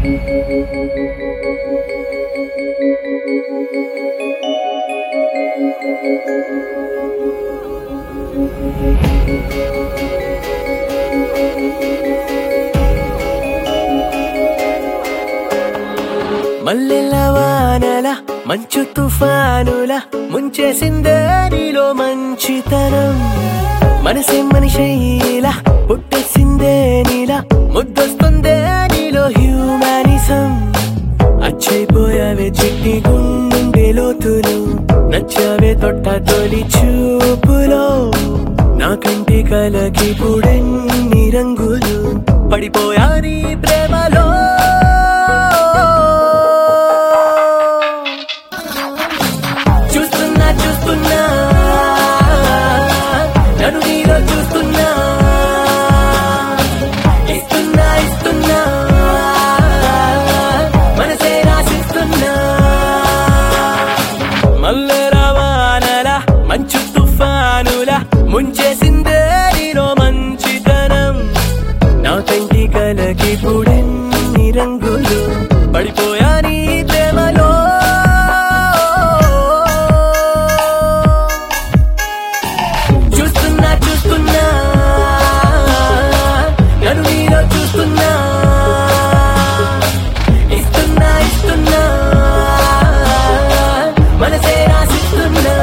మల్లెల వానల మంచు తుఫానుల ముంచేసిందే నీలో మంచితనం మనసే మనిషైలా పుట్టేసిందే నీలా ముద్దొస్తుందే నీలో హ్యూమానిజం అచ్చైపోయావే చిట్టి గుండె లోతులు నచ్చావే తొట్ట తొలి చూపులో నా కంటి కలకి పుడెన్ని రంగులు పడిపోయా నీ ప్రేమలో చూస్తున్నా చూస్తున్నా నన్ను నీలో చూస్తున్నా ఇస్తున్నా ఇస్తున్నా మనసే రాసిస్తున్నా మల్లె రవాణల మంచు తుఫానుల ముంచేసిందే నీలో మంచితనం నా కంటి కలకి పుడెన్ని రంగులు పడిపోయా నీ ప్రేమలో చూస్తున్నా చూస్తున్నా నన్ను నీలో చూస్తున్నా ఇస్తున్నా ఇస్తున్నా మనసే రాసిస్తున్నా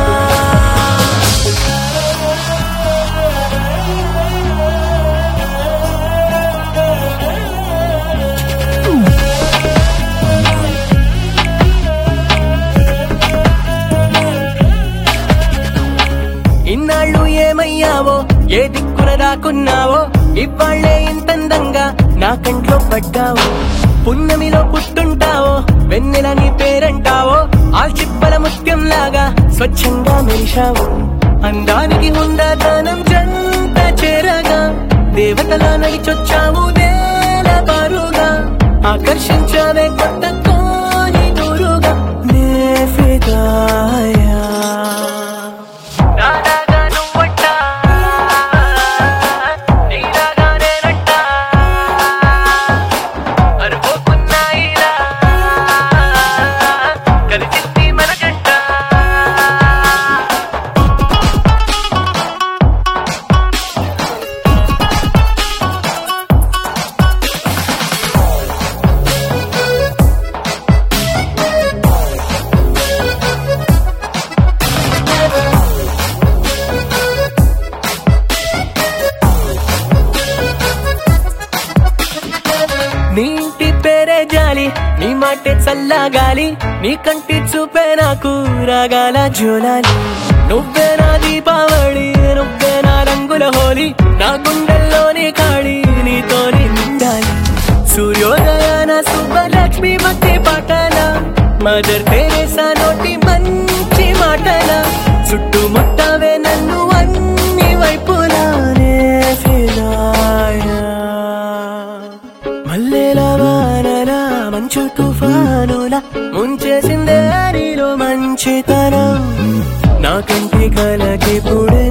ఇన్నాళ్ళు ఏమయ్యావో ఏ దిక్కున దాక్కున్నావో ఇవాళ్లే ఇంతందంగా నా కంట్లో పడ్డావో పున్నమిలో పుట్టుంటావో వెన్నెల నీ పేరంటావో ఆ చిప్పల ముత్యం లాగా స్వచ్ఛంగా మెరిశావు అందానికి ఉండదనం జంట చేరగా దేవతలా నడిచొచ్చావు నేల బారుగా ఆకర్షించావే కొత్త కోని దూరుగా నే ఫిదాయా నాలాగా నువ్వట్ట నీలాగా నేనట్ట అనుకోకున్నాయిలా కలిసింది మన జంట నీ ఇంటి పేరే జాలి నీ మాటే చల్లగాలి నీ కంటి చూపే నాకు రాగాల జోలాలి నువ్వే నా దీపావళి నువ్వే నా రంగుల హోలీ నా గుండెల్లోని కాళి నీతోని నిండాలి సూర్యోదయాన సుబ్బలక్ష్మి మధ్య పాటల మదర్ తెరేసా నోటి మంచి మాటల చుట్టుముట్టవే నన్ను అన్ని వైపులానే ఫిరాయా మల్లెల వానల మంచు తుఫానుల ముంచేసిందే నీలో మంచితనం నా కంటి కలకి పుడే